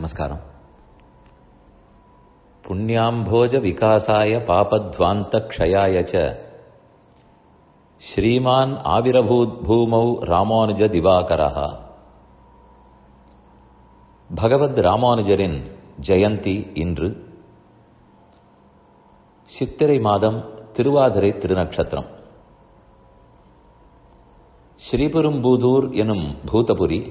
நமஸ்காரம் புண்ணியாம்போஜ விகாசாய பாபத்வாந்த க்ஷயாய ச ஸ்ரீமான் ஆவிரபூத் பூமௌ ராமானுஜ திவாகரः பகவத் ராமானுஜரின் ஜெயந்தி இன்று சித்திரை மாதம் திருவாதிரை திருநக்ஷத்திரம் ஸ்ரீபெரும்பூதூர் எனும் பூதபுரி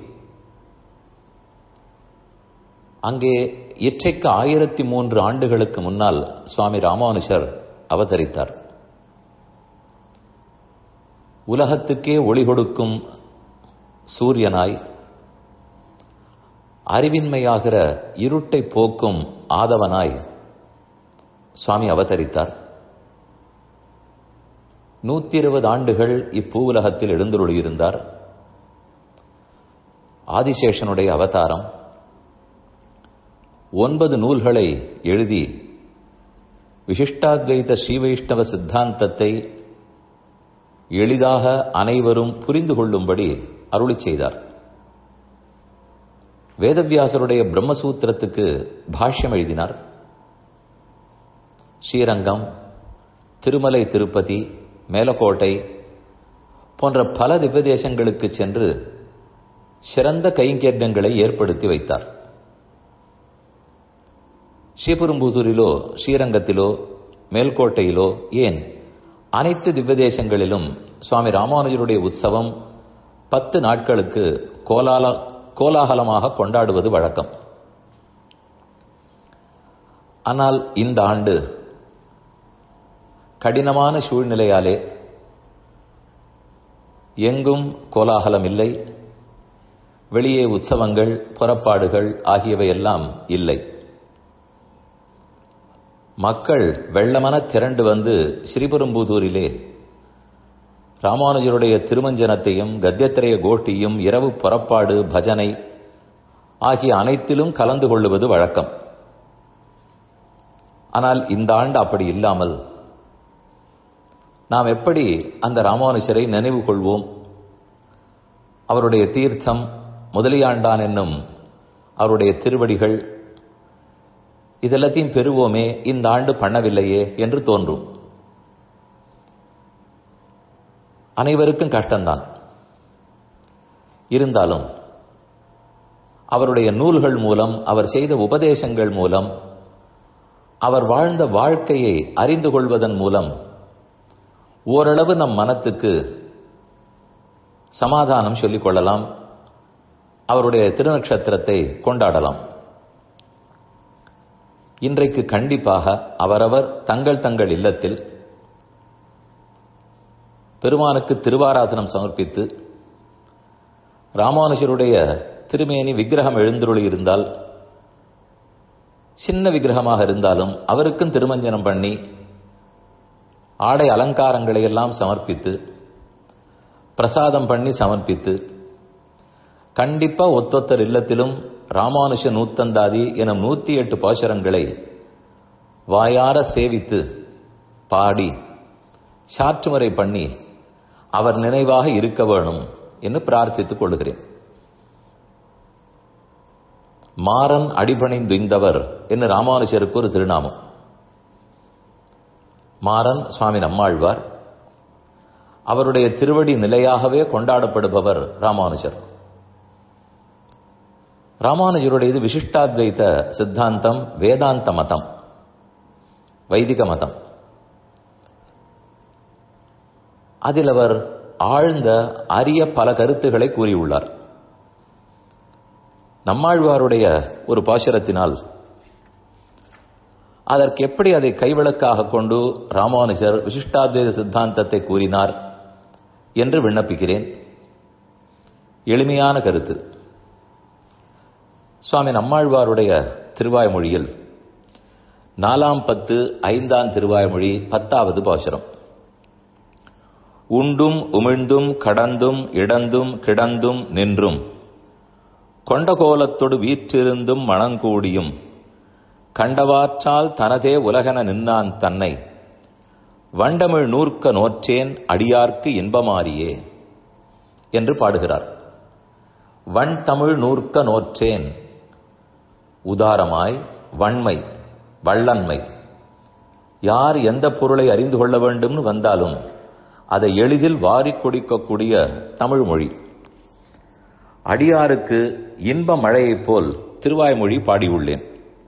அங்கே இற்றைக்கு ஆயிரத்தி மூன்று ஆண்டுகளுக்கு முன்னால் சுவாமி ராமானுஷர் அவதரித்தார் உலகத்துக்கே ஒளி கொடுக்கும் சூரியனாய் அறிவின்மையாகிற இருட்டை போக்கும் ஆதவனாய் சுவாமி அவதரித்தார் நூத்தி இருபது ஆண்டுகள் இப்பூவுலகத்தில் எழுந்துருளியிருந்தார் ஆதிசேஷனுடைய அவதாரம் ஒன்பது நூல்களை எழுதி விசிஷ்டாத்வைத ஸ்ரீவைஷ்ணவ சித்தாந்தத்தை எளிதாக அனைவரும் புரிந்து கொள்ளும்படி அருளி செய்தார் வேதவியாசருடைய பிரம்மசூத்திரத்துக்கு பாஷ்யம் எழுதினார் ஸ்ரீரங்கம் திருமலை திருப்பதி மேலக்கோட்டை போன்ற பல திவ்யதேசங்களுக்கு சென்று சிறந்த கைங்கரியங்களை ஏற்படுத்தி வைத்தார் ஸ்ரீபெரும்புதூரிலோ ஸ்ரீரங்கத்திலோ மேல்கோட்டையிலோ ஏன் அனைத்து திவ்யதேசங்களிலும் சுவாமி ராமானுஜருடைய உற்சவம் பத்து நாட்களுக்கு கோலால கோலாகலமாக கொண்டாடுவது வழக்கம் ஆனால் இந்த ஆண்டு கடினமான சூழ்நிலையாலே எங்கும் கோலாகலம் இல்லை வெளியே உற்சவங்கள் புறப்பாடுகள் ஆகியவையெல்லாம் இல்லை மக்கள் வெள்ளமன திரண்டு வந்து ஸ்ரீபெரும்புதூரிலே ராமானுஜருடைய திருமஞ்சனத்தையும் கத்தியத்திரைய கோட்டியும் இரவு புறப்பாடு பஜனை ஆகிய அனைத்திலும் கலந்து கொள்ளுவது வழக்கம் ஆனால் இந்த ஆண்டு அப்படி இல்லாமல் நாம் எப்படி அந்த ராமானுஜரை நினைவு கொள்வோம் அவருடைய தீர்த்தம் முதலியாண்டான் என்னும் அவருடைய திருவடிகள் இதெல்லாத்தையும் பெறுவோமே இந்த ஆண்டு பண்ணவில்லையே என்று தோன்றும் அனைவருக்கும் கஷ்டம்தான் இருந்தாலும் அவருடைய நூல்கள் மூலம் அவர் செய்த உபதேசங்கள் மூலம் அவர் வாழ்ந்த வாழ்க்கையை அறிந்து கொள்வதன் மூலம் ஓரளவு நம் மனத்துக்கு சமாதானம் சொல்லிக் கொள்ளலாம் அவருடைய திருநக்ஷத்திரத்தை கொண்டாடலாம் இன்றைக்கு கண்டிப்பாக அவரவர் தங்கள் தங்கள் இல்லத்தில் பெருமானுக்கு திருவாராதனம் சமர்ப்பித்து ராமானுஜருடைய திருமேனி விக்கிரகம் எழுந்துருளி இருந்தால் சின்ன விக்கிரகமாக இருந்தாலும் அவருக்கும் திருமஞ்சனம் பண்ணி ஆடை அலங்காரங்களை எல்லாம் சமர்ப்பித்து பிரசாதம் பண்ணி சமர்ப்பித்து கண்டிப்பா ஒத்தொத்தர் இல்லத்திலும் ராமானுஷ நூத்தந்தாதி எனும் நூத்தி எட்டு பாசுரங்களை வாயார சேவித்து பாடி சாற்றுமுறை பண்ணி அவர் நினைவாக இருக்க வேணும் என்று பிரார்த்தித்துக் கொள்கிறேன் மாறன் அடிபணிந்துய்ந்தவர் என்று ராமானுஜருக்கு ஒரு திருநாமம் மாறன் சுவாமி நம்மாழ்வார் அவருடைய திருவடி நிலையாகவே கொண்டாடப்படுபவர் ராமானுஜர் ராமானுஜருடையது விசிஷ்டாத்வைத சித்தாந்தம் வேதாந்த மதம் வைதிக மதம் அதில் அவர் ஆழ்ந்த அரிய பல கருத்துக்களை கூறியுள்ளார் நம்மாழ்வாருடைய ஒரு பாசுரத்தினால் அதற்கு எப்படி அதை கைவிளக்காக கொண்டு ராமானுஜர் விசிஷ்டாத்வைத சித்தாந்தத்தை கூறினார் என்று விண்ணப்பிக்கிறேன் எளிமையான கருத்து சுவாமி நம்மாழ்வாருடைய திருவாய்மொழியில் நாலாம் பத்து ஐந்தாம் திருவாய்மொழி பத்தாவது பாசுரம் உண்டும் உமிழ்ந்தும் கடந்தும் இடந்தும் கிடந்தும் நின்றும் கொண்ட கோலத்தொடு வீற்றிருந்தும் மணங்கூடியும் கண்டவாற்றால் தனதே உலகென நின்னான் தன்னை வண்டமிழ் நூற்க நோற்றேன் அடியார்க்கு இன்பமாரியே என்று பாடுகிறார் வன் தமிழ் நூற்க நோற்றேன் உதாரமாய் வன்மை வள்ளன்மை யார் எந்த பொருளை அறிந்து கொள்ள வேண்டும்னு வந்தாலும் அதை எளிதில் வாரிக் கொடுக்கக்கூடிய தமிழ் மொழி அடியாருக்கு இன்ப மழையைப் போல் திருவாய்மொழி பாடியுள்ளேன்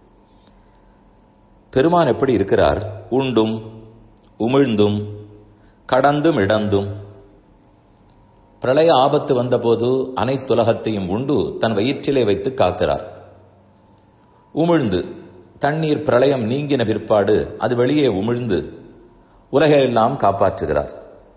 பெருமான் எப்படி இருக்கிறார் உண்டும் உமிழ்ந்தும் கடந்தும் இடந்தும் பிரளய ஆபத்து வந்தபோது அனைத்துலகத்தையும் உண்டு தன் வயிற்றிலே வைத்து காக்கிறார் உமிழ்ந்து தண்ணீர் பிரளயம் நீங்கின பிற்பாடு அது வெளியே உமிழ்ந்து உலகையெல்லாம் காப்பாற்றுகிறார்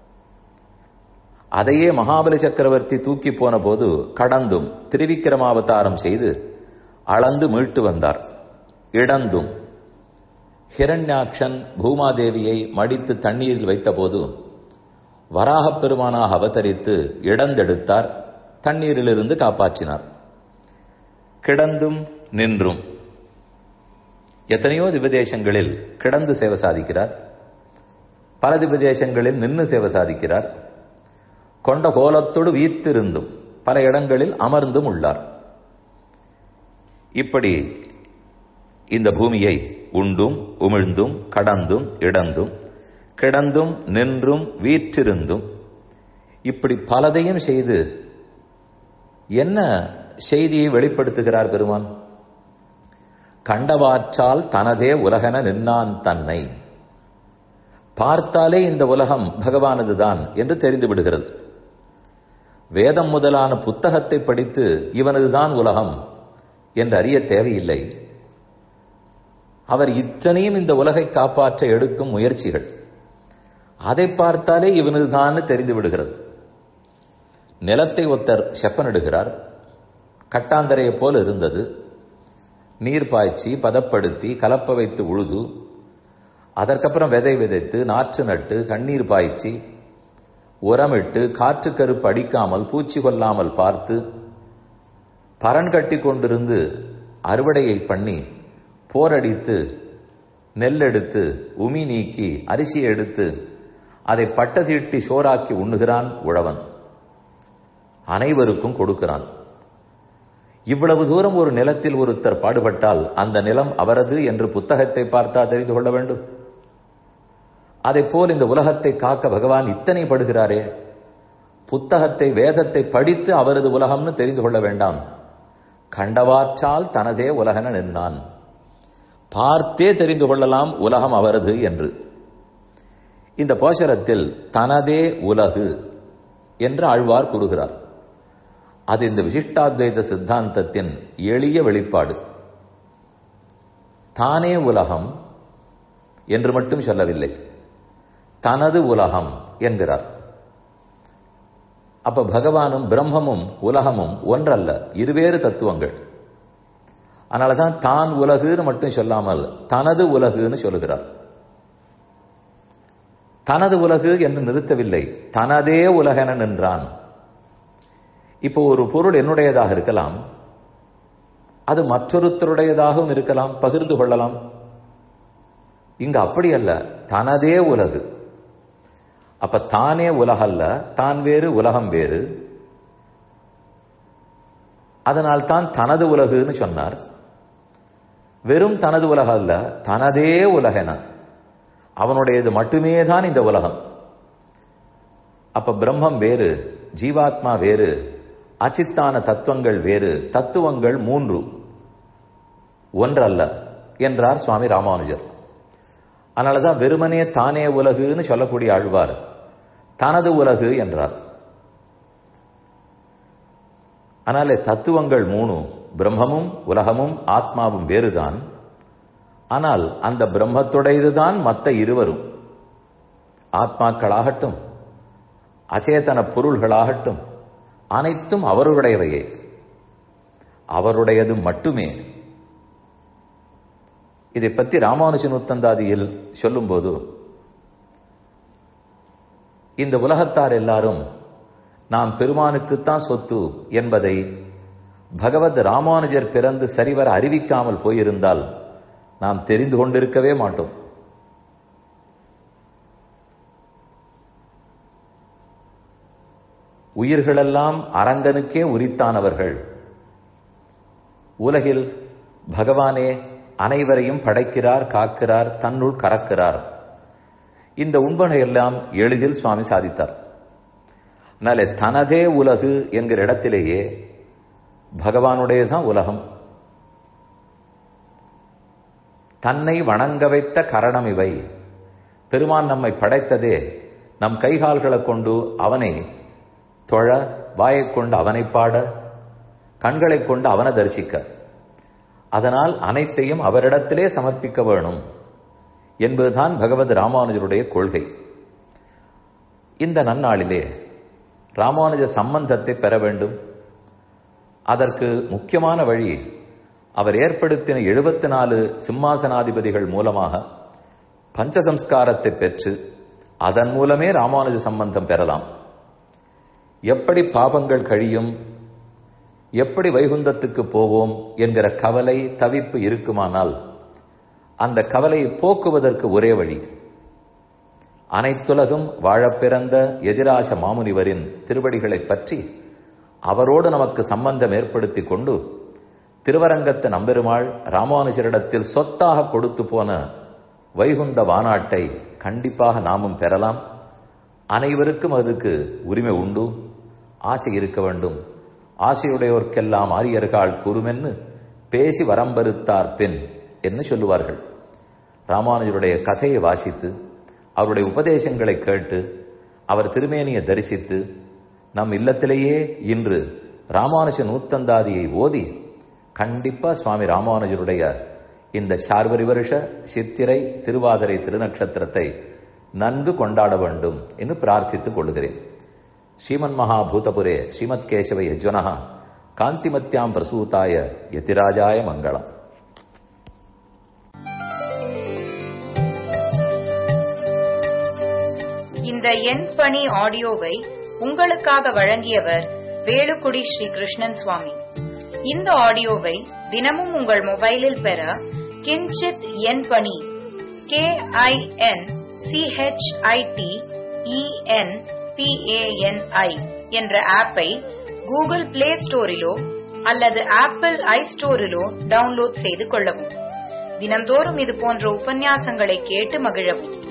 அதையே மகாபலி சக்கரவர்த்தி தூக்கி போன போது கடந்தும் திருவிக்கிரமாவதாரம் செய்து அளந்து மீட்டு வந்தார் இடந்தும் ஹிரண்யாக்ஷன் பூமாதேவியை மடித்து தண்ணீரில் வைத்தபோது வராகப் பெருமானாக அவதரித்து இடந்தெடுத்தார் தண்ணீரிலிருந்து காப்பாற்றினார் கிடந்தும் நின்றும் எத்தனையோ திவதேசங்களில் கிடந்து சேவை சாதிக்கிறார் பல திவதேசங்களில் நின்று சேவை சாதிக்கிறார் கொண்ட கோலத்தோடு வீத்திருந்தும் பல இடங்களில் அமர்ந்தும் உள்ளார் இப்படி இந்த பூமியை உண்டும் உமிழ்ந்தும் கடந்தும் இடந்தும் கிடந்தும் நின்றும் வீற்றிருந்தும் இப்படி பலதையும் செய்து என்ன செய்தியை வெளிப்படுத்துகிறார் பெருமான் கண்டவாற்றால் தனதே உலகென நின்னான் தன்னை பார்த்தாலே இந்த உலகம் பகவானதுதான் என்று தெரிந்து விடுகிறது வேதம் முதலான புத்தகத்தை படித்து இவனதுதான் உலகம் என்று அறிய தேவையில்லை அவர் இத்தனையும் இந்த உலகை காப்பாற்ற எடுக்கும் முயற்சிகள் அதை பார்த்தாலே இவனதுதான் தெரிந்து விடுகிறது நிலத்தை ஒத்தர் செப்பனிடுகிறார் கட்டாந்தரையை போல இருந்தது நீர் பாய்ச்சி பதப்படுத்தி கலப்ப வைத்து உழுது அதற்கப்புறம் விதை விதைத்து நாற்று நட்டு தண்ணீர் பாய்ச்சி உரமிட்டு காற்று கருப்பு அடிக்காமல் பூச்சி கொள்ளாமல் பார்த்து பரன் கட்டி கொண்டிருந்து அறுவடையை பண்ணி போரடித்து நெல் எடுத்து உமி நீக்கி அரிசி எடுத்து அதை பட்டதீட்டி சோறாக்கி உண்ணுகிறான் உழவன் அனைவருக்கும் கொடுக்கிறான் இவ்வளவு தூரம் ஒரு நிலத்தில் ஒருத்தர் பாடுபட்டால் அந்த நிலம் அவரது என்று புத்தகத்தை பார்த்தா தெரிந்து கொள்ள வேண்டும் அதை போல் இந்த உலகத்தை காக்க பகவான் இத்தனை படுகிறாரே புத்தகத்தை வேதத்தை படித்து அவரது உலகம்னு தெரிந்து கொள்ள வேண்டாம் கண்டவாற்றால் தனதே உலகன நின்றான் பார்த்தே தெரிந்து கொள்ளலாம் உலகம் அவரது என்று இந்த போஷரத்தில் தனதே உலகு என்று ஆழ்வார் கூறுகிறார் அது இந்த விசிஷ்டாத்வைத சித்தாந்தத்தின் எளிய வெளிப்பாடு தானே உலகம் என்று மட்டும் சொல்லவில்லை தனது உலகம் என்கிறார் அப்ப பகவானும் பிரம்மமும் உலகமும் ஒன்றல்ல இருவேறு தத்துவங்கள் அதனாலதான் தான் உலகுன்னு மட்டும் சொல்லாமல் தனது உலகுன்னு சொல்லுகிறார் தனது உலகு என்று நிறுத்தவில்லை தனதே உலகென நின்றான் இப்போ ஒரு பொருள் என்னுடையதாக இருக்கலாம் அது மற்றொருத்தருடையதாகவும் இருக்கலாம் பகிர்ந்து கொள்ளலாம் இங்க அப்படி அல்ல தனதே உலகு அப்ப தானே உலகல்ல தான் வேறு உலகம் வேறு அதனால் தான் தனது உலகுன்னு சொன்னார் வெறும் தனது உலகம் அல்ல தனதே உலகென அவனுடையது மட்டுமே தான் இந்த உலகம் அப்ப பிரம்மம் வேறு ஜீவாத்மா வேறு அச்சித்தான தத்துவங்கள் வேறு தத்துவங்கள் மூன்று ஒன்றல்ல என்றார் சுவாமி ராமானுஜர் அதனாலதான் வெறுமனே தானே உலகுன்னு சொல்லக்கூடிய ஆழ்வார் தனது உலகு என்றார் அதனாலே தத்துவங்கள் மூணு பிரம்மமும் உலகமும் ஆத்மாவும் வேறுதான் ஆனால் அந்த பிரம்மத்துடையதுதான் மற்ற இருவரும் ஆத்மாக்களாகட்டும் அச்சேதன பொருள்களாகட்டும் அனைத்தும் அவருடையவையே அவருடையது மட்டுமே இதை பற்றி ராமானுஜன் உத்தந்தாதியில் சொல்லும்போது இந்த உலகத்தார் எல்லாரும் நாம் பெருமானுக்குத்தான் சொத்து என்பதை பகவத் ராமானுஜர் பிறந்து சரிவர அறிவிக்காமல் போயிருந்தால் நாம் தெரிந்து கொண்டிருக்கவே மாட்டோம் உயிர்களெல்லாம் அரங்கனுக்கே உரித்தானவர்கள் உலகில் பகவானே அனைவரையும் படைக்கிறார் காக்கிறார் தன்னுள் கறக்கிறார் இந்த உண்பனை எல்லாம் எளிதில் சுவாமி சாதித்தார் அதனால தனதே உலகு என்கிற இடத்திலேயே பகவானுடையதான் உலகம் தன்னை வணங்க வைத்த கரணம் இவை பெருமான் நம்மை படைத்ததே நம் கைகால்களை கொண்டு அவனை தொழ வாயைக் கொண்டு அவனை பாட கண்களைக் கொண்டு அவனை தரிசிக்க அதனால் அனைத்தையும் அவரிடத்திலே சமர்ப்பிக்க வேணும் என்பதுதான் பகவத் ராமானுஜருடைய கொள்கை இந்த நன்னாளிலே ராமானுஜ சம்பந்தத்தை பெற வேண்டும் அதற்கு முக்கியமான வழி அவர் ஏற்படுத்தின எழுபத்தி நாலு சிம்மாசனாதிபதிகள் மூலமாக பஞ்சசம்ஸ்காரத்தை பெற்று அதன் மூலமே ராமானுஜ சம்பந்தம் பெறலாம் எப்படி பாபங்கள் கழியும் எப்படி வைகுந்தத்துக்கு போவோம் என்கிற கவலை தவிப்பு இருக்குமானால் அந்த கவலையை போக்குவதற்கு ஒரே வழி அனைத்துலகும் வாழப் பிறந்த எதிராச மாமுனிவரின் திருவடிகளை பற்றி அவரோடு நமக்கு சம்பந்தம் ஏற்படுத்தி கொண்டு திருவரங்கத்து நம்பெருமாள் ராமானுஜரிடத்தில் சொத்தாக கொடுத்து போன வைகுந்த வானாட்டை கண்டிப்பாக நாமும் பெறலாம் அனைவருக்கும் அதுக்கு உரிமை உண்டு ஆசை இருக்க வேண்டும் ஆசையுடையோர்க்கெல்லாம் ஆரியர்கள் கூறுமென்னு பேசி வரம்பருத்தார் பெண் என்று சொல்லுவார்கள் ராமானுஜருடைய கதையை வாசித்து அவருடைய உபதேசங்களை கேட்டு அவர் திருமேனியை தரிசித்து நம் இல்லத்திலேயே இன்று ராமானுஜ நூத்தந்தாதியை ஓதி கண்டிப்பா சுவாமி ராமானுஜருடைய இந்த சார்வரி வருஷ சித்திரை திருவாதிரை திருநட்சத்திரத்தை நன்கு கொண்டாட வேண்டும் என்று பிரார்த்தித்துக் கொள்கிறேன் ஸ்ரீமன் மகாபூதபுரே ஸ்ரீமத் கேசவ யஜ்வனஹா காந்திமத்யாம் பிரசூதாய யதிராஜாய மங்களம் இந்த எண் பணி ஆடியோவை உங்களுக்காக வழங்கியவர் வேலுக்குடி ஸ்ரீ கிருஷ்ணன் சுவாமி இந்த ஆடியோவை தினமும் உங்கள் மொபைலில் பெற கிஞ்சித் எண் பணி கே ஐ என் சிஹெச்ஐடி இஎன் பிஏஎன்ஐ என்ற ஆப்பை கூகுள் பிளே ஸ்டோரிலோ அல்லது ஆப்பிள் ஐ ஸ்டோரிலோ டவுன்லோட் செய்து கொள்ளவும் தினந்தோறும் இது போன்ற உபன்யாசங்களை கேட்டு மகிழவும்